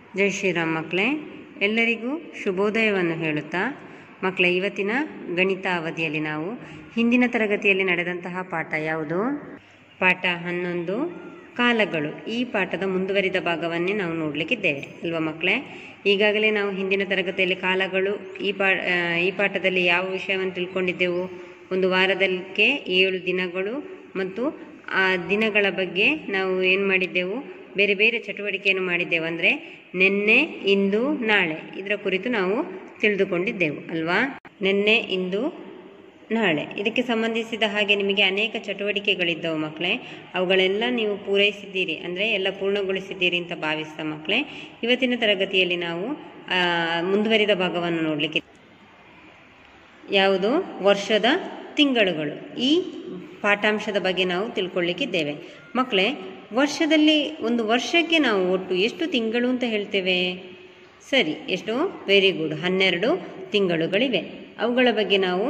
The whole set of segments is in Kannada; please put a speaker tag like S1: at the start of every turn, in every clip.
S1: ಜೈ ಶ್ರೀರಾಮ್ ಮಕ್ಕಳೇ ಎಲ್ಲರಿಗೂ ಶುಭೋದಯವನ್ನು ಹೇಳುತ್ತಾ ಮಕ್ಕಳೇ ಇವತ್ತಿನ ಗಣಿತ ಅವಧಿಯಲ್ಲಿ ನಾವು ಹಿಂದಿನ ತರಗತಿಯಲ್ಲಿ ನಡೆದಂತಹ ಪಾಠ ಯಾವುದು ಪಾಠ ಹನ್ನೊಂದು ಕಾಲಗಳು ಈ ಪಾಠದ ಮುಂದುವರಿದ ಭಾಗವನ್ನೇ ನಾವು ನೋಡಲಿಕ್ಕಿದ್ದೇವೆ ಅಲ್ವಾ ಮಕ್ಕಳೇ ಈಗಾಗಲೇ ನಾವು ಹಿಂದಿನ ತರಗತಿಯಲ್ಲಿ ಕಾಲಗಳು ಈ ಪಾ ಆ, ಈ ಪಾಠದಲ್ಲಿ ಯಾವ ವಿಷಯವನ್ನು ತಿಳ್ಕೊಂಡಿದ್ದೆವು ಒಂದು ವಾರದಕ್ಕೆ ಏಳು ದಿನಗಳು ಮತ್ತು ಆ ದಿನಗಳ ಬಗ್ಗೆ ನಾವು ಏನು ಮಾಡಿದ್ದೆವು ಬೇರೆ ಬೇರೆ ಚಟುವಟಿಕೆಯನ್ನು ಮಾಡಿದ್ದೆವು ಅಂದರೆ ನಿನ್ನೆ ಇಂದು ನಾಳೆ ಇದರ ಕುರಿತು ನಾವು ತಿಳಿದುಕೊಂಡಿದ್ದೆವು ಅಲ್ವಾ ನಿನ್ನೆ ಇಂದು ನಾಳೆ ಇದಕ್ಕೆ ಸಂಬಂಧಿಸಿದ ಹಾಗೆ ನಿಮಗೆ ಅನೇಕ ಚಟುವಟಿಕೆಗಳಿದ್ದವು ಮಕ್ಕಳೇ ಅವುಗಳೆಲ್ಲ ನೀವು ಪೂರೈಸಿದ್ದೀರಿ ಅಂದರೆ ಎಲ್ಲ ಪೂರ್ಣಗೊಳಿಸಿದ್ದೀರಿ ಅಂತ ಭಾವಿಸ್ತಾ ಮಕ್ಕಳೇ ಇವತ್ತಿನ ತರಗತಿಯಲ್ಲಿ ನಾವು ಆ, ಮುಂದುವರಿದ ಭಾಗವನ್ನು ನೋಡಲಿಕ್ಕೆ ಯಾವುದು ವರ್ಷದ ತಿಂಗಳುಗಳು ಈ ಪಾಠಾಂಶದ ಬಗ್ಗೆ ನಾವು ತಿಳ್ಕೊಳ್ಳಿಕ್ಕಿದ್ದೇವೆ ಮಕ್ಕಳೇ ವರ್ಷದಲ್ಲಿ ಒಂದು ವರ್ಷಕ್ಕೆ ನಾವು ಒಟ್ಟು ಎಷ್ಟು ತಿಂಗಳು ಅಂತ ಹೇಳ್ತೇವೆ ಸರಿ ಎಷ್ಟು ವೆರಿ ಗುಡ್ ಹನ್ನೆರಡು ತಿಂಗಳುಗಳಿವೆ ಅವುಗಳ ಬಗ್ಗೆ ನಾವು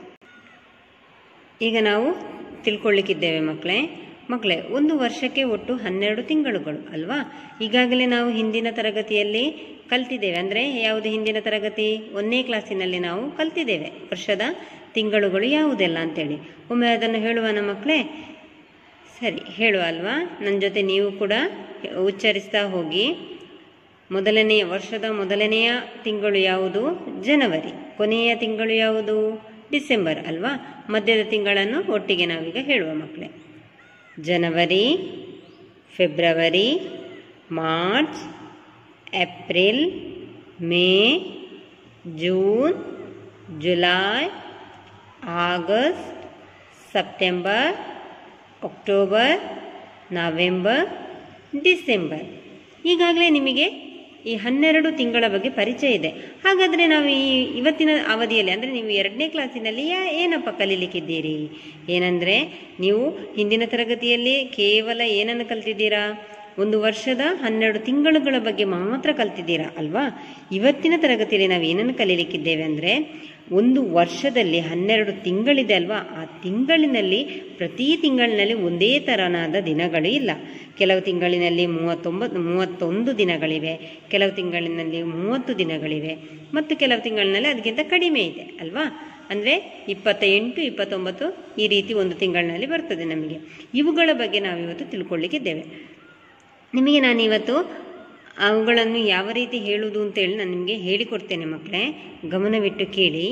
S1: ಈಗ ನಾವು ತಿಳ್ಕೊಳ್ಳಿಕ್ಕಿದ್ದೇವೆ ಮಕ್ಕಳೇ ಮಕ್ಕಳೇ ಒಂದು ವರ್ಷಕ್ಕೆ ಒಟ್ಟು ಹನ್ನೆರಡು ತಿಂಗಳುಗಳು ಅಲ್ವಾ ಈಗಾಗಲೇ ನಾವು ಹಿಂದಿನ ತರಗತಿಯಲ್ಲಿ ಕಲ್ತಿದ್ದೇವೆ ಅಂದರೆ ಯಾವುದು ಹಿಂದಿನ ತರಗತಿ ಒಂದನೇ ಕ್ಲಾಸಿನಲ್ಲಿ ನಾವು ಕಲ್ತಿದ್ದೇವೆ ವರ್ಷದ ತಿಂಗಳುಗಳು ಯಾವುದೆಲ್ಲ ಅಂತೇಳಿ ಒಮ್ಮೆ ಅದನ್ನು ಹೇಳುವನ ಮಕ್ಕಳೇ ಸರಿ ಹೇಳುವ ಅಲ್ವಾ ನನ್ನ ಜೊತೆ ನೀವು ಕೂಡ ಉಚ್ಚರಿಸ್ತಾ ಹೋಗಿ ಮೊದಲನೆಯ ವರ್ಷದ ಮೊದಲನೆಯ ತಿಂಗಳು ಯಾವುದು ಜನವರಿ ಕೊನೆಯ ತಿಂಗಳು ಯಾವುದು ಡಿಸೆಂಬರ್ ಅಲ್ವಾ ಮಧ್ಯದ ತಿಂಗಳನ್ನು ಒಟ್ಟಿಗೆ ನಾವೀಗ ಹೇಳುವ ಮಕ್ಕಳೇ ಜನವರಿ ಫೆಬ್ರವರಿ ಮಾರ್ಚ್ ಏಪ್ರಿಲ್ ಮೇ ಜೂನ್ ಜುಲೈ ಆಗಸ್ಟ್ ಸೆಪ್ಟೆಂಬರ್ ಅಕ್ಟೋಬರ್ ನವೆಂಬರ್ ಡಿಸೆಂಬರ್ ಈಗಾಗಲೇ ನಿಮಗೆ ಈ ಹನ್ನೆರಡು ತಿಂಗಳ ಬಗ್ಗೆ ಪರಿಚಯ ಇದೆ ಹಾಗಾದರೆ ನಾವು ಈ ಇವತ್ತಿನ ಅವಧಿಯಲ್ಲಿ ಅಂದರೆ ನೀವು ಎರಡನೇ ಕ್ಲಾಸಿನಲ್ಲಿ ಯಾ ಏನಪ್ಪ ಕಲೀಲಿಕ್ಕಿದ್ದೀರಿ ಏನಂದರೆ ನೀವು ಹಿಂದಿನ ತರಗತಿಯಲ್ಲಿ ಕೇವಲ ಏನನ್ನು ಕಲ್ತಿದ್ದೀರಾ ಒಂದು ವರ್ಷದ ಹನ್ನೆರಡು ತಿಂಗಳುಗಳ ಬಗ್ಗೆ ಮಾತ್ರ ಕಲ್ತಿದ್ದೀರಾ ಅಲ್ವಾ ಇವತ್ತಿನ ತರಗತಿಯಲ್ಲಿ ನಾವು ಏನನ್ನು ಕಲೀಲಿಕ್ಕಿದ್ದೇವೆ ಅಂದರೆ ಒಂದು ವರ್ಷದಲ್ಲಿ ಹನ್ನೆರಡು ತಿಂಗಳಿದೆ ಅಲ್ವಾ ಆ ತಿಂಗಳಿನಲ್ಲಿ ಪ್ರತಿ ತಿಂಗಳಿನಲ್ಲಿ ಒಂದೇ ಥರನಾದ ದಿನಗಳು ಇಲ್ಲ ಕೆಲವು ತಿಂಗಳಿನಲ್ಲಿ ಮೂವತ್ತೊಂಬತ್ತು ಮೂವತ್ತೊಂದು ದಿನಗಳಿವೆ ಕೆಲವು ತಿಂಗಳಿನಲ್ಲಿ ಮೂವತ್ತು ದಿನಗಳಿವೆ ಮತ್ತು ಕೆಲವು ತಿಂಗಳಿನಲ್ಲಿ ಅದಕ್ಕಿಂತ ಕಡಿಮೆ ಇದೆ ಅಲ್ವಾ ಅಂದರೆ ಇಪ್ಪತ್ತ ಎಂಟು ಇಪ್ಪತ್ತೊಂಬತ್ತು ಈ ರೀತಿ ಒಂದು ತಿಂಗಳಿನಲ್ಲಿ ಬರ್ತದೆ ನಮಗೆ ಇವುಗಳ ಬಗ್ಗೆ ನಾವಿವತ್ತು ತಿಳ್ಕೊಳ್ಳಿಕ್ಕಿದ್ದೇವೆ ನಿಮಗೆ ನಾನು ಇವತ್ತು ಅವುಗಳನ್ನು ಯಾವ ರೀತಿ ಹೇಳುವುದು ಅಂತೇಳಿ ನಾನು ನಿಮಗೆ ಹೇಳಿಕೊಡ್ತೇನೆ ಮಕ್ಕಳೇ ಗಮನವಿಟ್ಟು ಕೇಳಿ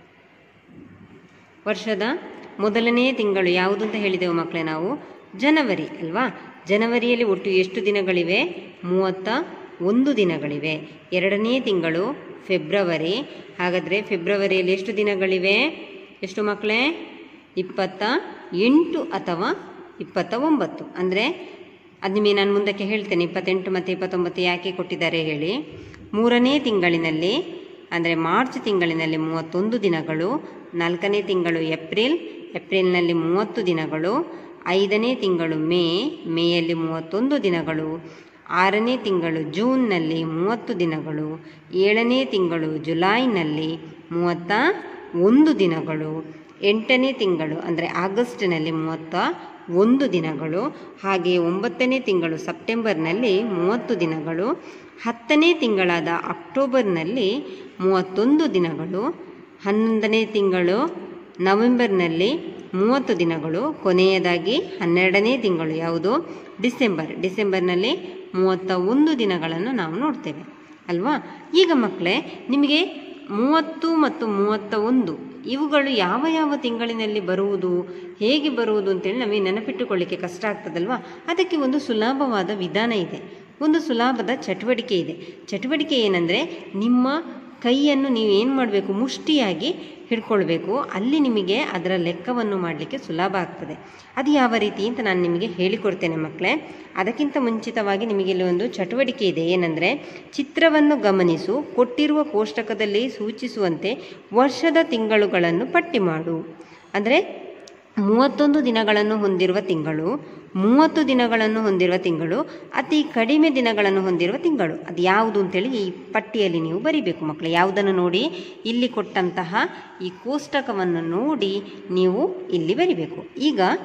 S1: ವರ್ಷದ ಮೊದಲನೆಯ ತಿಂಗಳು ಯಾವುದು ಅಂತ ಹೇಳಿದೆವು ಮಕ್ಕಳೇ ನಾವು ಜನವರಿ ಅಲ್ವಾ ಜನವರಿಯಲ್ಲಿ ಒಟ್ಟು ಎಷ್ಟು ದಿನಗಳಿವೆ ಮೂವತ್ತ ಒಂದು ದಿನಗಳಿವೆ ಎರಡನೇ ತಿಂಗಳು ಫೆಬ್ರವರಿ ಹಾಗಾದರೆ ಫೆಬ್ರವರಿಯಲ್ಲಿ ಎಷ್ಟು ದಿನಗಳಿವೆ ಎಷ್ಟು ಮಕ್ಕಳೇ ಇಪ್ಪತ್ತ ಎಂಟು ಅಥವಾ ಇಪ್ಪತ್ತ ಒಂಬತ್ತು ಅಂದರೆ ಅದು ನಿಮಗೆ ನಾನು ಮುಂದಕ್ಕೆ ಹೇಳ್ತೇನೆ ಇಪ್ಪತ್ತೆಂಟು ಮತ್ತು ಇಪ್ಪತ್ತೊಂಬತ್ತು ಯಾಕೆ ಕೊಟ್ಟಿದ್ದಾರೆ ಹೇಳಿ ಮೂರನೇ ತಿಂಗಳಿನಲ್ಲಿ ಅಂದರೆ ಮಾರ್ಚ್ ತಿಂಗಳಿನಲ್ಲಿ ಮೂವತ್ತೊಂದು ದಿನಗಳು ನಾಲ್ಕನೇ ತಿಂಗಳು ಏಪ್ರಿಲ್ ಏಪ್ರಿಲ್ನಲ್ಲಿ ಮೂವತ್ತು ದಿನಗಳು ಐದನೇ ತಿಂಗಳು ಮೇ ಮೇಯಲ್ಲಿ ಮೂವತ್ತೊಂದು ದಿನಗಳು ಆರನೇ ತಿಂಗಳು ಜೂನ್ನಲ್ಲಿ ಮೂವತ್ತು ದಿನಗಳು ಏಳನೇ ತಿಂಗಳು ಜುಲೈನಲ್ಲಿ ಮೂವತ್ತ ಒಂದು ದಿನಗಳು ಎಂಟನೇ ತಿಂಗಳು ಅಂದರೆ ಆಗಸ್ಟ್ನಲ್ಲಿ ಮೂವತ್ತ ಒಂದು ದಿನಗಳು ಹಾಗೆ ಒಂಬತ್ತನೇ ತಿಂಗಳು ಸೆಪ್ಟೆಂಬರ್ನಲ್ಲಿ ಮೂವತ್ತು ದಿನಗಳು ಹತ್ತನೇ ತಿಂಗಳಾದ ಅಕ್ಟೋಬರ್ನಲ್ಲಿ ಮೂವತ್ತೊಂದು ದಿನಗಳು ಹನ್ನೊಂದನೇ ತಿಂಗಳು ನವೆಂಬರ್ನಲ್ಲಿ ಮೂವತ್ತು ದಿನಗಳು ಕೊನೆಯದಾಗಿ ಹನ್ನೆರಡನೇ ತಿಂಗಳು ಯಾವುದು ಡಿಸೆಂಬರ್ ಡಿಸೆಂಬರ್ನಲ್ಲಿ ಮೂವತ್ತ ಒಂದು ದಿನಗಳನ್ನು ನಾವು ನೋಡ್ತೇವೆ ಅಲ್ವಾ ಈಗ ಮಕ್ಕಳೇ ನಿಮಗೆ ಮೂವತ್ತು ಮತ್ತು ಮೂವತ್ತ ಒಂದು ಇವುಗಳು ಯಾವ ಯಾವ ತಿಂಗಳಿನಲ್ಲಿ ಬರುವುದು ಹೇಗೆ ಬರುವುದು ಅಂತೇಳಿ ನಮಗೆ ನೆನಪಿಟ್ಟುಕೊಳ್ಳಿಕ್ಕೆ ಕಷ್ಟ ಆಗ್ತದಲ್ವಾ ಅದಕ್ಕೆ ಒಂದು ಸುಲಭವಾದ ವಿಧಾನ ಇದೆ ಒಂದು ಸುಲಭದ ಚಟುವಟಿಕೆ ಇದೆ ಚಟುವಟಿಕೆ ಏನಂದರೆ ನಿಮ್ಮ ಕೈಯನ್ನು ನೀವು ಏನು ಮಾಡಬೇಕು ಮುಷ್ಟಿಯಾಗಿ ಹಿಡ್ಕೊಳ್ಬೇಕು ಅಲ್ಲಿ ನಿಮಗೆ ಅದರ ಲೆಕ್ಕವನ್ನು ಮಾಡಲಿಕ್ಕೆ ಸುಲಭ ಆಗ್ತದೆ ಅದು ಯಾವ ರೀತಿ ಅಂತ ನಾನು ನಿಮಗೆ ಹೇಳಿಕೊಡ್ತೇನೆ ಮಕ್ಕಳೇ ಅದಕ್ಕಿಂತ ಮುಂಚಿತವಾಗಿ ನಿಮಗೆ ಇಲ್ಲಿ ಒಂದು ಚಟುವಟಿಕೆ ಇದೆ ಏನಂದರೆ ಚಿತ್ರವನ್ನು ಗಮನಿಸು ಕೊಟ್ಟಿರುವ ಕೋಷ್ಟಕದಲ್ಲಿ ಸೂಚಿಸುವಂತೆ ವರ್ಷದ ತಿಂಗಳುಗಳನ್ನು ಪಟ್ಟಿ ಮಾಡು ಅಂದರೆ ಮೂವತ್ತೊಂದು ದಿನಗಳನ್ನು ಹೊಂದಿರುವ ತಿಂಗಳು ಮೂವತ್ತು ದಿನಗಳನ್ನು ಹೊಂದಿರುವ ತಿಂಗಳು ಅತಿ ಕಡಿಮೆ ದಿನಗಳನ್ನು ಹೊಂದಿರುವ ತಿಂಗಳು ಅದು ಯಾವುದು ಅಂತೇಳಿ ಈ ಪಟ್ಟಿಯಲ್ಲಿ ನೀವು ಬರಿಬೇಕು ಮಕ್ಕಳು ಯಾವುದನ್ನು ನೋಡಿ ಇಲ್ಲಿ ಕೊಟ್ಟಂತಹ ಈ ಕೋಷ್ಟಕವನ್ನು ನೋಡಿ ನೀವು ಇಲ್ಲಿ ಬರಿಬೇಕು ಈಗ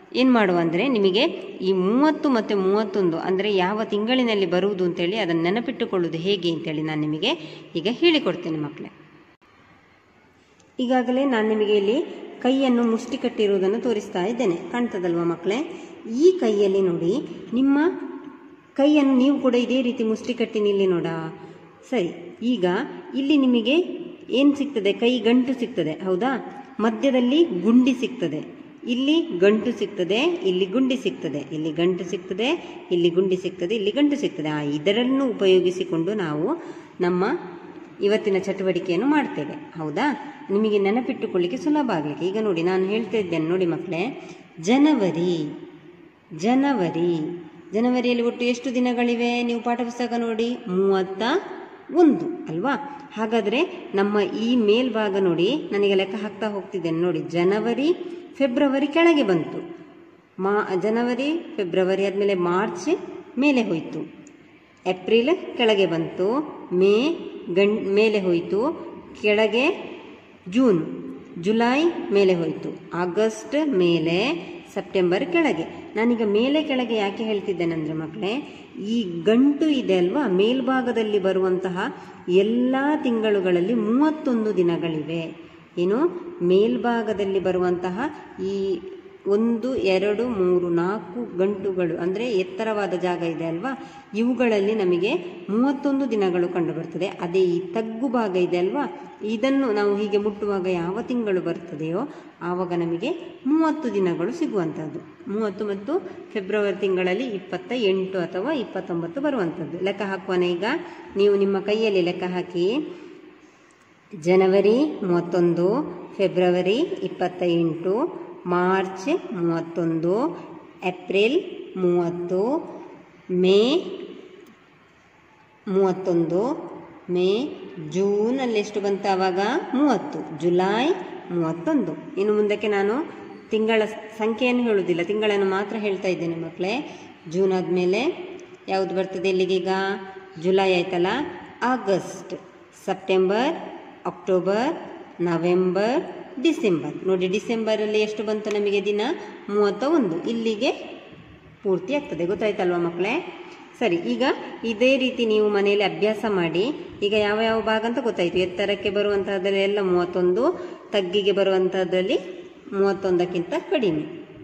S1: ಏನು ಮಾಡುವ ಅಂದರೆ ನಿಮಗೆ ಈ ಮೂವತ್ತು ಮತ್ತು ಮೂವತ್ತೊಂದು ಅಂದರೆ ಯಾವ ತಿಂಗಳಿನಲ್ಲಿ ಬರುವುದು ಅಂತೇಳಿ ಅದನ್ನು ನೆನಪಿಟ್ಟುಕೊಳ್ಳುವುದು ಹೇಗೆ ಅಂತೇಳಿ ನಾನು ನಿಮಗೆ ಈಗ ಹೇಳಿಕೊಡ್ತೇನೆ ಮಕ್ಕಳೇ ಈಗಾಗಲೇ ನಾನು ನಿಮಗೆ ಇಲ್ಲಿ ಕೈಯನ್ನು ಮುಷ್ಟಿ ಕಟ್ಟಿರುವುದನ್ನು ತೋರಿಸ್ತಾ ಇದ್ದೇನೆ ಕಾಣ್ತದಲ್ವಾ ಮಕ್ಕಳೇ ಈ ಕೈಯಲ್ಲಿ ನೋಡಿ ನಿಮ್ಮ ಕೈಯನ್ನು ನೀವು ಕೂಡ ಇದೇ ರೀತಿ ಮುಷ್ಟಿ ಕಟ್ಟಿ ನಿಲ್ಲಿ ನೋಡ ಸರಿ ಈಗ ಇಲ್ಲಿ ನಿಮಗೆ ಏನು ಸಿಗ್ತದೆ ಕೈ ಗಂಟು ಸಿಗ್ತದೆ ಹೌದಾ ಮಧ್ಯದಲ್ಲಿ ಗುಂಡಿ ಸಿಗ್ತದೆ ಇಲ್ಲಿ ಗಂಟು ಸಿಗ್ತದೆ ಇಲ್ಲಿ ಗುಂಡಿ ಸಿಗ್ತದೆ ಇಲ್ಲಿ ಗಂಟು ಸಿಗ್ತದೆ ಇಲ್ಲಿ ಗುಂಡಿ ಸಿಗ್ತದೆ ಇಲ್ಲಿ ಗಂಟು ಸಿಗ್ತದೆ ಆ ಇದರನ್ನು ಉಪಯೋಗಿಸಿಕೊಂಡು ನಾವು ನಮ್ಮ ಇವತ್ತಿನ ಚಟುವಟಿಕೆಯನ್ನು ಮಾಡ್ತೇವೆ ಹೌದಾ ನಿಮಗೆ ನೆನಪಿಟ್ಟುಕೊಳ್ಳಿಕ್ಕೆ ಸುಲಭ ಆಗಲಿಕ್ಕೆ ಈಗ ನೋಡಿ ನಾನು ಹೇಳ್ತಾ ಇದ್ದೇನೆ ನೋಡಿ ಮಕ್ಕಳೇ ಜನವರಿ ಜನವರಿ ಜನವರಿಯಲ್ಲಿ ಒಟ್ಟು ಎಷ್ಟು ದಿನಗಳಿವೆ ನೀವು ಪಾಠಪುಸ್ತಕ ನೋಡಿ ಮೂವತ್ತ ಒಂದು ಅಲ್ವಾ ಹಾಗಾದರೆ ನಮ್ಮ ಈ ಮೇಲ್ಭಾಗ ನೋಡಿ ನನಗೆ ಲೆಕ್ಕ ಹಾಕ್ತಾ ಹೋಗ್ತಿದ್ದೇನೆ ನೋಡಿ ಜನವರಿ ಫೆಬ್ರವರಿ ಕೆಳಗೆ ಬಂತು ಮಾ ಜನವರಿ ಫೆಬ್ರವರಿ ಆದಮೇಲೆ ಮಾರ್ಚ್ ಮೇಲೆ ಹೋಯಿತು ಏಪ್ರಿಲ್ ಕೆಳಗೆ ಬಂತು ಮೇ ಗಂ ಮೇಲೆ ಹೋಯಿತು ಕೆಳಗೆ ಜೂನ್ ಜುಲೈ ಮೇಲೆ ಹೋಯಿತು ಆಗಸ್ಟ್ ಮೇಲೆ ಸೆಪ್ಟೆಂಬರ್ ಕೆಳಗೆ ನಾನೀಗ ಮೇಲೆ ಕೆಳಗೆ ಯಾಕೆ ಹೇಳ್ತಿದ್ದೇನೆಂದರೆ ಮಕ್ಕಳೇ ಈ ಗಂಟು ಇದೆ ಅಲ್ವಾ ಮೇಲ್ಭಾಗದಲ್ಲಿ ಬರುವಂತಹ ಎಲ್ಲ ತಿಂಗಳುಗಳಲ್ಲಿ ಮೂವತ್ತೊಂದು ದಿನಗಳಿವೆ ಏನು ಮೇಲ್ಭಾಗದಲ್ಲಿ ಬರುವಂತಹ ಈ ಒಂದು ಎರಡು ಮೂರು ನಾಲ್ಕು ಗಂಟುಗಳು ಅಂದರೆ ಎತ್ತರವಾದ ಜಾಗ ಇದೆ ಅಲ್ವಾ ಇವುಗಳಲ್ಲಿ ನಮಗೆ ಮೂವತ್ತೊಂದು ದಿನಗಳು ಕಂಡುಬರ್ತದೆ ಅದೇ ಈ ತಗ್ಗು ಭಾಗ ಇದೆ ಅಲ್ವಾ ಇದನ್ನು ನಾವು ಹೀಗೆ ಮುಟ್ಟುವಾಗ ಯಾವ ತಿಂಗಳು ಬರ್ತದೆಯೋ ಆವಾಗ ನಮಗೆ ಮೂವತ್ತು ದಿನಗಳು ಸಿಗುವಂಥದ್ದು ಮೂವತ್ತು ಮತ್ತು ಫೆಬ್ರವರಿ ತಿಂಗಳಲ್ಲಿ ಇಪ್ಪತ್ತ ಎಂಟು ಅಥವಾ ಇಪ್ಪತ್ತೊಂಬತ್ತು ಬರುವಂಥದ್ದು ಲೆಕ್ಕ ಹಾಕುವನ ಈಗ ನೀವು ನಿಮ್ಮ ಕೈಯಲ್ಲಿ ಲೆಕ್ಕ ಹಾಕಿ ಜನವರಿ ಮೂವತ್ತೊಂದು ಫೆಬ್ರವರಿ ಇಪ್ಪತ್ತ ಎಂಟು ಮಾರ್ಚ್ ಮೂವತ್ತೊಂದು ಏಪ್ರಿಲ್ ಮೂವತ್ತು ಮೇ ಮೂವತ್ತೊಂದು ಮೇ ಜೂನಲ್ಲಿ ಎಷ್ಟು ಬಂತು ಆವಾಗ ಮೂವತ್ತು ಜುಲೈ ಮೂವತ್ತೊಂದು ಇನ್ನು ಮುಂದಕ್ಕೆ ನಾನು ತಿಂಗಳ ಸಂಖ್ಯೆಯನ್ನು ಹೇಳುವುದಿಲ್ಲ ತಿಂಗಳನ್ನು ಮಾತ್ರ ಹೇಳ್ತಾ ಇದ್ದೇನೆ ಮಕ್ಕಳೇ ಜೂನ್ ಆದಮೇಲೆ ಯಾವುದು ಬರ್ತದೆ ಇಲ್ಲಿಗೀಗ ಜುಲೈ ಆಯ್ತಲ್ಲ ಆಗಸ್ಟ್ ಸೆಪ್ಟೆಂಬರ್ ಅಕ್ಟೋಬರ್ ನವೆಂಬರ್ ಡಿಸೆಂಬರ್ ನೋಡಿ ಡಿಸೆಂಬರಲ್ಲಿ ಎಷ್ಟು ಬಂತು ನಮಗೆ ದಿನ ಮೂವತ್ತ ಒಂದು ಇಲ್ಲಿಗೆ ಪೂರ್ತಿ ಆಗ್ತದೆ ಗೊತ್ತಾಯ್ತಲ್ವಾ ಮಕ್ಕಳೇ ಸರಿ ಈಗ ಇದೇ ರೀತಿ ನೀವು ಮನೆಯಲ್ಲಿ ಅಭ್ಯಾಸ ಮಾಡಿ ಈಗ ಯಾವ ಯಾವ ಭಾಗ ಅಂತ ಗೊತ್ತಾಯಿತು ಎತ್ತರಕ್ಕೆ ಬರುವಂತಹದ್ರಲ್ಲಿ ಎಲ್ಲ ಮೂವತ್ತೊಂದು ತಗ್ಗಿಗೆ ಬರುವಂತಹದ್ರಲ್ಲಿ ಮೂವತ್ತೊಂದಕ್ಕಿಂತ ಕಡಿಮೆ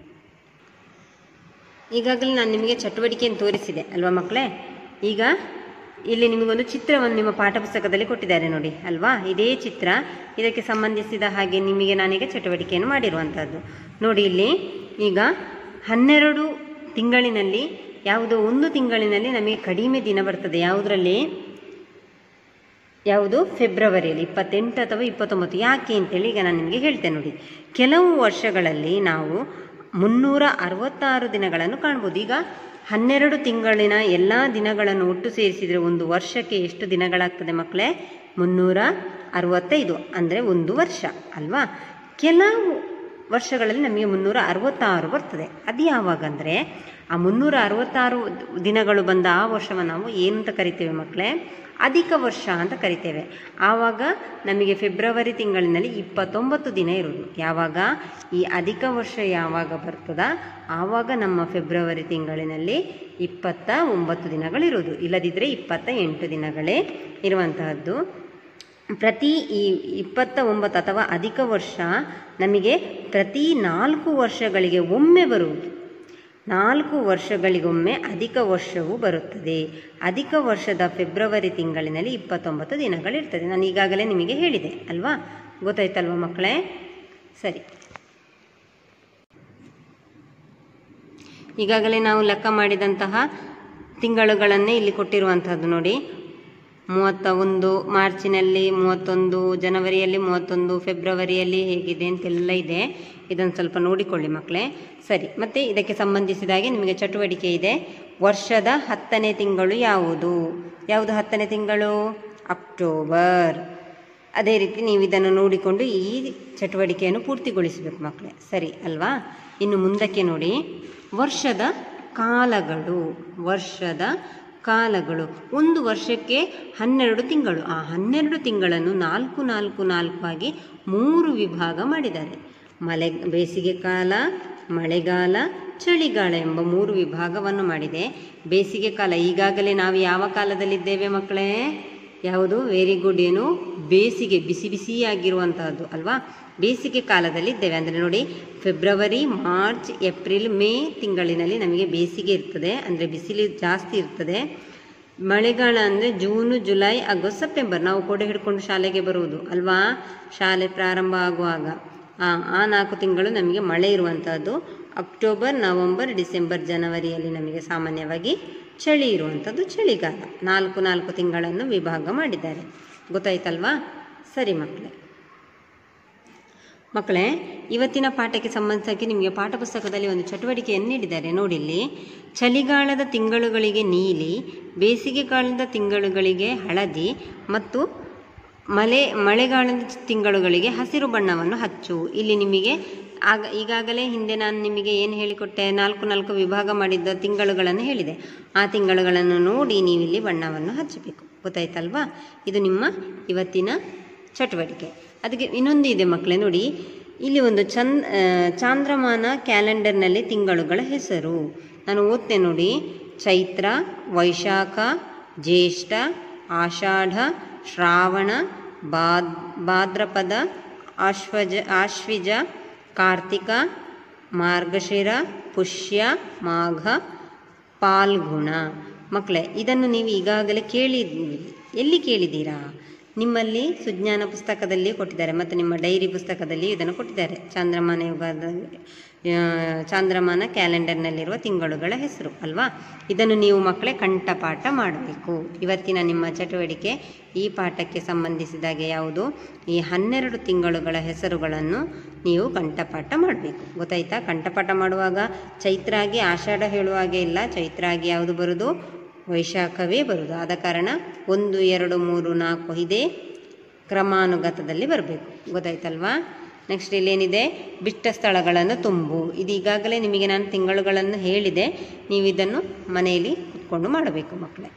S1: ಈಗಾಗಲೇ ನಾನು ನಿಮಗೆ ಚಟುವಟಿಕೆಯನ್ನು ತೋರಿಸಿದೆ ಅಲ್ವಾ ಮಕ್ಕಳೇ ಈಗ ಇಲ್ಲಿ ನಿಮಗೊಂದು ಚಿತ್ರವನ್ನು ನಿಮ್ಮ ಪಾಠಪುಸ್ತಕದಲ್ಲಿ ಕೊಟ್ಟಿದ್ದಾರೆ ನೋಡಿ ಅಲ್ವಾ ಇದೇ ಚಿತ್ರ ಇದಕ್ಕೆ ಸಂಬಂಧಿಸಿದ ಹಾಗೆ ನಿಮಗೆ ನಾನೀಗ ಚಟುವಟಿಕೆಯನ್ನು ಮಾಡಿರುವಂಥದ್ದು ನೋಡಿ ಇಲ್ಲಿ ಈಗ ಹನ್ನೆರಡು ತಿಂಗಳಿನಲ್ಲಿ ಯಾವುದೋ ಒಂದು ತಿಂಗಳಿನಲ್ಲಿ ನಮಗೆ ಕಡಿಮೆ ದಿನ ಬರ್ತದೆ ಯಾವುದರಲ್ಲಿ ಯಾವುದು ಫೆಬ್ರವರಿಯಲ್ಲಿ ಇಪ್ಪತ್ತೆಂಟು ಅಥವಾ ಇಪ್ಪತ್ತೊಂಬತ್ತು ಯಾಕೆ ಅಂತೇಳಿ ಈಗ ನಾನು ನಿಮಗೆ ಹೇಳ್ತೇನೆ ನೋಡಿ ಕೆಲವು ವರ್ಷಗಳಲ್ಲಿ ನಾವು ಮುನ್ನೂರ ಅರವತ್ತಾರು ದಿನಗಳನ್ನು ಕಾಣ್ಬೋದು ಈಗ ಹನ್ನೆರಡು ತಿಂಗಳಿನ ಎಲ್ಲ ದಿನಗಳನ್ನು ಒಟ್ಟು ಸೇರಿಸಿದರೆ ಒಂದು ವರ್ಷಕ್ಕೆ ಎಷ್ಟು ದಿನಗಳಾಗ್ತದೆ ಮಕ್ಕಳೇ ಮುನ್ನೂರ ಅರವತ್ತೈದು ಅಂದರೆ ಒಂದು ವರ್ಷ ಅಲ್ವಾ ಕೆಲವು ವರ್ಷಗಳಲ್ಲಿ ನಮಗೆ ಮುನ್ನೂರ ಅರವತ್ತಾರು ಬರ್ತದೆ ಅದು ಯಾವಾಗ ಅಂದರೆ ಆ ಮುನ್ನೂರ ಅರವತ್ತಾರು ದಿನಗಳು ಬಂದ ಆ ವರ್ಷವನ್ನು ನಾವು ಏನು ಅಂತ ಕರಿತೇವೆ ಮಕ್ಕಳೇ ಅಧಿಕ ವರ್ಷ ಅಂತ ಕರಿತೇವೆ ಆವಾಗ ನಮಗೆ ಫೆಬ್ರವರಿ ತಿಂಗಳಿನಲ್ಲಿ ಇಪ್ಪತ್ತೊಂಬತ್ತು ದಿನ ಇರೋದು ಯಾವಾಗ ಈ ಅಧಿಕ ವರ್ಷ ಯಾವಾಗ ಬರ್ತದ ಆವಾಗ ನಮ್ಮ ಫೆಬ್ರವರಿ ತಿಂಗಳಿನಲ್ಲಿ ಇಪ್ಪತ್ತ ಒಂಬತ್ತು ದಿನಗಳಿರೋದು ಇಲ್ಲದಿದ್ದರೆ ಇಪ್ಪತ್ತ ಎಂಟು ದಿನಗಳೇ ಇರುವಂತಹದ್ದು ಪ್ರತಿ ಈ ಇಪ್ಪತ್ತ ಒಂಬತ್ತು ಅಥವಾ ಅಧಿಕ ವರ್ಷ ನಮಗೆ ಪ್ರತಿ ನಾಲ್ಕು ವರ್ಷಗಳಿಗೆ ಒಮ್ಮೆ ಬರುವುದು ನಾಲ್ಕು ವರ್ಷಗಳಿಗೊಮ್ಮೆ ಅಧಿಕ ವರ್ಷವು ಬರುತ್ತದೆ ಅಧಿಕ ವರ್ಷದ ಫೆಬ್ರವರಿ ತಿಂಗಳಿನಲ್ಲಿ ಇಪ್ಪತ್ತೊಂಬತ್ತು ದಿನಗಳಿರ್ತದೆ ನಾನು ಈಗಾಗಲೇ ನಿಮಗೆ ಹೇಳಿದೆ ಅಲ್ವಾ ಗೊತ್ತಾಯ್ತಲ್ವಾ ಮಕ್ಕಳೇ ಸರಿ ಈಗಾಗಲೇ ನಾವು ಲೆಕ್ಕ ಮಾಡಿದಂತಹ ತಿಂಗಳುಗಳನ್ನೇ ಇಲ್ಲಿ ಕೊಟ್ಟಿರುವಂತಹದ್ದು ನೋಡಿ ಮೂವತ್ತ ಒಂದು ಮಾರ್ಚಿನಲ್ಲಿ ಮೂವತ್ತೊಂದು ಜನವರಿಯಲ್ಲಿ ಮೂವತ್ತೊಂದು ಫೆಬ್ರವರಿಯಲ್ಲಿ ಹೇಗಿದೆ ಅಂತೆಲ್ಲ ಇದೆ ಇದನ್ನು ಸ್ವಲ್ಪ ನೋಡಿಕೊಳ್ಳಿ ಮಕ್ಕಳೇ ಸರಿ ಮತ್ತು ಇದಕ್ಕೆ ಸಂಬಂಧಿಸಿದ ಹಾಗೆ ನಿಮಗೆ ಚಟುವಟಿಕೆ ಇದೆ ವರ್ಷದ ಹತ್ತನೇ ತಿಂಗಳು ಯಾವುದು ಯಾವುದು ಹತ್ತನೇ ತಿಂಗಳು ಅಕ್ಟೋಬರ್ ಅದೇ ರೀತಿ ನೀವು ಇದನ್ನು ನೋಡಿಕೊಂಡು ಈ ಚಟುವಟಿಕೆಯನ್ನು ಪೂರ್ತಿಗೊಳಿಸಬೇಕು ಮಕ್ಕಳೇ ಸರಿ ಅಲ್ವಾ ಇನ್ನು ಮುಂದಕ್ಕೆ ನೋಡಿ ವರ್ಷದ ಕಾಲಗಳು ವರ್ಷದ ಕಾಲಗಳು ಒಂದು ವರ್ಷಕ್ಕೆ ಹನ್ನೆರಡು ತಿಂಗಳು ಆ ಹನ್ನೆರಡು ತಿಂಗಳನ್ನು ನಾಲ್ಕು ನಾಲ್ಕು ನಾಲ್ಕು ಆಗಿ ಮೂರು ವಿಭಾಗ ಮಾಡಿದ್ದಾರೆ ಮಳೆ ಬೇಸಿಗೆ ಕಾಲ ಮಳೆಗಾಲ ಚಳಿಗಾಲ ಎಂಬ ಮೂರು ವಿಭಾಗವನ್ನು ಮಾಡಿದೆ ಬೇಸಿಗೆ ಕಾಲ ಈಗಾಗಲೇ ನಾವು ಯಾವ ಕಾಲದಲ್ಲಿದ್ದೇವೆ ಮಕ್ಕಳೇ ಯಾವುದು ವೆರಿ ಗುಡ್ ಏನು ಬೇಸಿಗೆ ಬಿಸಿ ಬಿಸಿಯಾಗಿರುವಂತಹದ್ದು ಅಲ್ವಾ ಬೇಸಿಗೆ ಕಾಲದಲ್ಲಿ ಇದ್ದೇವೆ ಅಂದರೆ ನೋಡಿ ಫೆಬ್ರವರಿ ಮಾರ್ಚ್ ಏಪ್ರಿಲ್ ಮೇ ತಿಂಗಳಿನಲ್ಲಿ ನಮಗೆ ಬೇಸಿಗೆ ಇರ್ತದೆ ಅಂದರೆ ಬಿಸಿಲು ಜಾಸ್ತಿ ಇರ್ತದೆ ಮಳೆಗಾಲ ಅಂದರೆ ಜೂನು ಜುಲೈ ಆಗಸ್ಟ್ ಸೆಪ್ಟೆಂಬರ್ ನಾವು ಕೊಡೆ ಹಿಡ್ಕೊಂಡು ಶಾಲೆಗೆ ಬರುವುದು ಅಲ್ವಾ ಶಾಲೆ ಪ್ರಾರಂಭ ಆಗುವಾಗ ಆ ಆ ನಾಲ್ಕು ತಿಂಗಳು ನಮಗೆ ಮಳೆ ಇರುವಂಥದ್ದು ಅಕ್ಟೋಬರ್ ನವಂಬರ್ ಡಿಸೆಂಬರ್ ಜನವರಿಯಲ್ಲಿ ನಮಗೆ ಸಾಮಾನ್ಯವಾಗಿ ಚಳಿ ಇರುವಂಥದ್ದು ಚಳಿಗಾಲ ನಾಲ್ಕು ನಾಲ್ಕು ತಿಂಗಳನ್ನು ವಿಭಾಗ ಮಾಡಿದ್ದಾರೆ ಗೊತ್ತಾಯ್ತಲ್ವಾ ಸರಿ ಮಕ್ಕಳೇ ಮಕ್ಕಳೇ ಇವತ್ತಿನ ಪಾಠಕ್ಕೆ ಸಂಬಂಧಿಸಿದ ನಿಮಗೆ ಪಾಠ ಪುಸ್ತಕದಲ್ಲಿ ಒಂದು ಚಟುವಟಿಕೆಯನ್ನು ನೀಡಿದ್ದಾರೆ ನೋಡಿಲ್ಲಿ ಚಳಿಗಾಲದ ತಿಂಗಳುಗಳಿಗೆ ನೀಲಿ ಬೇಸಿಗೆ ಕಾಲದ ತಿಂಗಳುಗಳಿಗೆ ಹಳದಿ ಮತ್ತು ಮಳೆ ಮಳೆಗಾಲದ ತಿಂಗಳುಗಳಿಗೆ ಹಸಿರು ಬಣ್ಣವನ್ನು ಹಚ್ಚು ಇಲ್ಲಿ ನಿಮಗೆ ಆಗ ಈಗಾಗಲೇ ಹಿಂದೆ ನಾನು ನಿಮಗೆ ಏನು ಹೇಳಿಕೊಟ್ಟೆ ನಾಲ್ಕು ನಾಲ್ಕು ವಿಭಾಗ ಮಾಡಿದ್ದ ತಿಂಗಳುಗಳನ್ನು ಹೇಳಿದೆ ಆ ತಿಂಗಳುಗಳನ್ನು ನೋಡಿ ನೀವಿಲ್ಲಿ ಬಣ್ಣವನ್ನು ಹಚ್ಚಬೇಕು ಗೊತ್ತಾಯ್ತಲ್ವಾ ಇದು ನಿಮ್ಮ ಇವತ್ತಿನ ಚಟುವಟಿಕೆ ಅದಕ್ಕೆ ಇನ್ನೊಂದು ಇದೆ ಮಕ್ಕಳೇ ನೋಡಿ ಇಲ್ಲಿ ಒಂದು ಚಂದ್ ಆ, ಚಾಂದ್ರಮಾನ ಕ್ಯಾಲೆಂಡರ್ನಲ್ಲಿ ತಿಂಗಳುಗಳ ಹೆಸರು ನಾನು ಓದ್ತೆ ನೋಡಿ ಚೈತ್ರ ವೈಶಾಖ ಜ್ಯೇಷ್ಠ ಆಷಾಢ ಶ್ರಾವಣ ಬಾದ್ ಭಾದ್ರಪದ ಆಶ್ವಜ ಆಶ್ವಿಜ ಕಾರ್ತಿಕ ಮಾರ್ಗಶಿರ ಪುಷ್ಯ ಮಾಘ ಪಾಲ್ಗುಣ ಮಕ್ಕಳೇ ಇದನ್ನು ನೀವು ಈಗಾಗಲೇ ಕೇಳಿದ್ದೀರಿ ಎಲ್ಲಿ ಕೇಳಿದ್ದೀರಾ ನಿಮ್ಮಲ್ಲಿ ಸುಜ್ಞಾನ ಪುಸ್ತಕದಲ್ಲಿ ಕೊಟ್ಟಿದ್ದಾರೆ ಮತ್ತು ನಿಮ್ಮ ಡೈರಿ ಪುಸ್ತಕದಲ್ಲಿ ಇದನ್ನು ಕೊಟ್ಟಿದ್ದಾರೆ ಚಾಂದ್ರಮಾನ ಯುಗದ ಆ, ಚಾಂದ್ರಮಾನ ಕ್ಯಾಲೆಂಡರ್ನಲ್ಲಿರುವ ತಿಂಗಳುಗಳ ಹೆಸರು ಅಲ್ವಾ ಇದನ್ನು ನೀವು ಮಕ್ಕಳೇ ಕಂಠಪಾಠ ಮಾಡಬೇಕು ಇವತ್ತಿನ ನಿಮ್ಮ ಚಟುವಟಿಕೆ ಈ ಪಾಠಕ್ಕೆ ಸಂಬಂಧಿಸಿದಾಗೆ ಯಾವುದು ಈ ಹನ್ನೆರಡು ತಿಂಗಳುಗಳ ಹೆಸರುಗಳನ್ನು ನೀವು ಕಂಠಪಾಠ ಮಾಡಬೇಕು ಗೊತ್ತಾಯ್ತಾ ಕಂಠಪಾಠ ಮಾಡುವಾಗ ಚೈತ್ರ ಆಗಿ ಆಷಾಢ ಹೇಳುವ ಹಾಗೆ ಇಲ್ಲ ಚೈತ್ರ ಆಗಿ ಯಾವುದು ಬರುವುದು ವೈಶಾಖವೇ ಬರುವುದು ಆದ ಕಾರಣ ಒಂದು ಎರಡು ಮೂರು ನಾಲ್ಕು ಇದೇ ಕ್ರಮಾನುಗತದಲ್ಲಿ ಬರಬೇಕು ಗೊತ್ತಾಯ್ತಲ್ವಾ ನೆಕ್ಸ್ಟ್ ಇಲ್ಲೇನಿದೆ ಬಿಟ್ಟ ಸ್ಥಳಗಳನ್ನು ತುಂಬು ಇದು ಈಗಾಗಲೇ ನಿಮಗೆ ನಾನು ತಿಂಗಳುಗಳನ್ನು ಹೇಳಿದೆ ನೀವು ಇದನ್ನು ಮನೆಯಲ್ಲಿ ಕುತ್ಕೊಂಡು ಮಾಡಬೇಕು ಮಕ್ಕಳೇ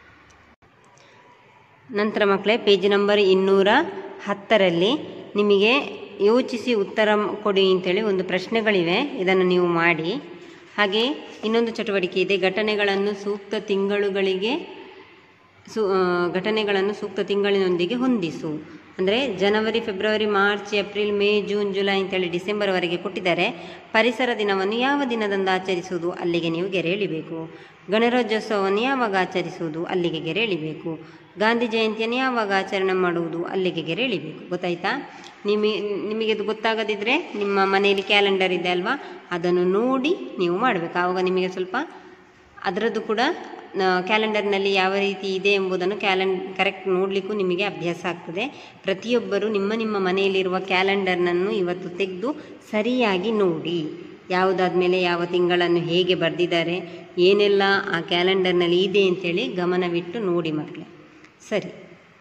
S1: ನಂತರ ಮಕ್ಕಳೇ ಪೇಜ್ ನಂಬರ್ ಇನ್ನೂರ ಹತ್ತರಲ್ಲಿ ನಿಮಗೆ ಯೋಚಿಸಿ ಉತ್ತರ ಕೊಡಿ ಅಂತೇಳಿ ಒಂದು ಪ್ರಶ್ನೆಗಳಿವೆ ಇದನ್ನು ನೀವು ಮಾಡಿ ಹಾಗೆ ಇನ್ನೊಂದು ಚಟುವಟಿಕೆ ಇದೆ ಘಟನೆಗಳನ್ನು ಸೂಕ್ತ ತಿಂಗಳುಗಳಿಗೆ ಸು ಆ, ಘಟನೆಗಳನ್ನು ಸೂಕ್ತ ತಿಂಗಳಿನೊಂದಿಗೆ ಹೊಂದಿಸು ಅಂದರೆ ಜನವರಿ ಫೆಬ್ರವರಿ ಮಾರ್ಚ್ ಏಪ್ರಿಲ್ ಮೇ ಜೂನ್ ಜುಲೈ ಅಂತೇಳಿ ಡಿಸೆಂಬರ್ವರೆಗೆ ಕೊಟ್ಟಿದ್ದಾರೆ ಪರಿಸರ ದಿನವನ್ನು ಯಾವ ದಿನದಂದು ಆಚರಿಸುವುದು ಅಲ್ಲಿಗೆ ನೀವು ಗೆರೆ ಎಳಿಬೇಕು ಗಣರಾಜ್ಯೋತ್ಸವವನ್ನು ಯಾವಾಗ ಆಚರಿಸುವುದು ಅಲ್ಲಿಗೆ ಗೆರೆ ಎಳಿಬೇಕು ಗಾಂಧಿ ಜಯಂತಿಯನ್ನು ಯಾವಾಗ ಆಚರಣೆ ಮಾಡುವುದು ಅಲ್ಲಿಗೆ ಗೆರೆ ಎಳಿಬೇಕು ಗೊತ್ತಾಯ್ತಾ ನಿಮಗೆ ನಿಮಗೆ ಇದು ಗೊತ್ತಾಗದಿದ್ದರೆ ನಿಮ್ಮ ಮನೆಯಲ್ಲಿ ಕ್ಯಾಲೆಂಡರ್ ಇದೆ ಅಲ್ವಾ ಅದನ್ನು ನೋಡಿ ನೀವು ಮಾಡಬೇಕು ಆವಾಗ ನಿಮಗೆ ಸ್ವಲ್ಪ ಅದರದ್ದು ಕೂಡ ಕ್ಯಾಲೆಂಡರ್ನಲ್ಲಿ ಯಾವ ರೀತಿ ಇದೆ ಎಂಬುದನ್ನು ಕ್ಯಾಲೆಂಡ್ ಕರೆಕ್ಟ್ ನೋಡಲಿಕ್ಕೂ ನಿಮಗೆ ಅಭ್ಯಾಸ ಆಗ್ತದೆ ಪ್ರತಿಯೊಬ್ಬರು ನಿಮ್ಮ ನಿಮ್ಮ ಮನೆಯಲ್ಲಿರುವ ಕ್ಯಾಲೆಂಡರ್ನನ್ನು ಇವತ್ತು ತೆಗೆದು ಸರಿಯಾಗಿ ನೋಡಿ ಯಾವುದಾದ್ಮೇಲೆ ಯಾವ ತಿಂಗಳನ್ನು ಹೇಗೆ ಬರೆದಿದ್ದಾರೆ ಏನೆಲ್ಲ ಆ ಕ್ಯಾಲೆಂಡರ್ನಲ್ಲಿ ಇದೆ ಅಂತೇಳಿ ಗಮನವಿಟ್ಟು ನೋಡಿ ಮಕ್ಕಳೇ ಸರಿ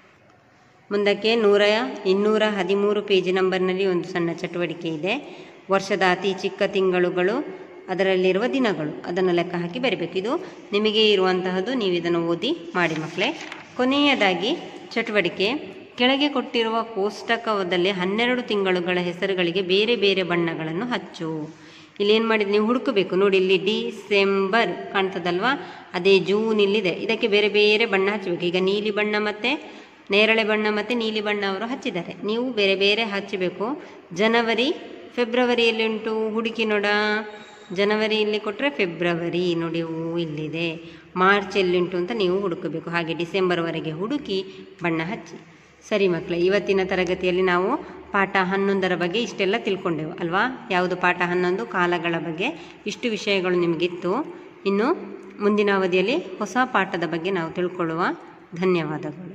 S1: ಮುಂದಕ್ಕೆ ನೂರ ಇನ್ನೂರ ಹದಿಮೂರು ಪೇಜ್ ನಂಬರ್ನಲ್ಲಿ ಒಂದು ಸಣ್ಣ ಚಟುವಟಿಕೆ ಇದೆ ವರ್ಷದ ಅತಿ ಚಿಕ್ಕ ತಿಂಗಳುಗಳು ಅದರಲ್ಲಿರುವ ದಿನಗಳು ಅದನ್ನು ಲೆಕ್ಕ ಹಾಕಿ ಬರಿಬೇಕು ಇದು ನಿಮಗೆ ಇರುವಂತಹದ್ದು ನೀವು ಇದನ್ನು ಓದಿ ಮಾಡಿ ಮಕ್ಕಳೇ ಕೊನೆಯದಾಗಿ ಚಟುವಟಿಕೆ ಕೆಳಗೆ ಕೊಟ್ಟಿರುವ ಕೋಷ್ಟಕದಲ್ಲಿ ಹನ್ನೆರಡು ತಿಂಗಳುಗಳ ಹೆಸರುಗಳಿಗೆ ಬೇರೆ ಬೇರೆ ಬಣ್ಣಗಳನ್ನು ಹಚ್ಚು ಇಲ್ಲಿ ಏನು ಮಾಡಿದ್ದು ನೀವು ಹುಡುಕಬೇಕು ನೋಡಿ ಇಲ್ಲಿ ಡಿಸೆಂಬರ್ ಕಾಣ್ತದಲ್ವಾ ಅದೇ ಜೂನ್ ಇಲ್ಲಿದೆ ಇದಕ್ಕೆ ಬೇರೆ ಬೇರೆ ಬಣ್ಣ ಹಚ್ಚಬೇಕು ಈಗ ನೀಲಿ ಬಣ್ಣ ಮತ್ತು ನೇರಳೆ ಬಣ್ಣ ಮತ್ತು ನೀಲಿ ಬಣ್ಣ ಅವರು ಹಚ್ಚಿದ್ದಾರೆ ನೀವು ಬೇರೆ ಬೇರೆ ಹಚ್ಚಬೇಕು ಜನವರಿ ಫೆಬ್ರವರಿಯಲ್ಲಿ ಉಂಟು ಹುಡುಕಿ ನೋಡ ಜನವರಿ ಇಲ್ಲಿ ಕೊಟ್ಟರೆ ಫೆಬ್ರವರಿ ನೋಡಿ ಹೂ ಇಲ್ಲಿದೆ ಮಾರ್ಚ್ ಎಲ್ಲಿಂಟು ಅಂತ ನೀವು ಹುಡುಕಬೇಕು ಹಾಗೆ ಡಿಸೆಂಬರ್ವರೆಗೆ ಹುಡುಕಿ ಬಣ್ಣ ಹಚ್ಚಿ ಸರಿ ಮಕ್ಕಳೇ ಇವತ್ತಿನ ತರಗತಿಯಲ್ಲಿ ನಾವು ಪಾಠ ಹನ್ನೊಂದರ ಬಗ್ಗೆ ಇಷ್ಟೆಲ್ಲ ತಿಳ್ಕೊಂಡೆವು ಅಲ್ವಾ ಯಾವುದು ಪಾಠ ಹನ್ನೊಂದು ಕಾಲಗಳ ಬಗ್ಗೆ ಇಷ್ಟು ವಿಷಯಗಳು ನಿಮಗಿತ್ತು ಇನ್ನು ಮುಂದಿನ ಅವಧಿಯಲ್ಲಿ ಹೊಸ ಪಾಠದ ಬಗ್ಗೆ ನಾವು ತಿಳ್ಕೊಳ್ಳುವ ಧನ್ಯವಾದಗಳು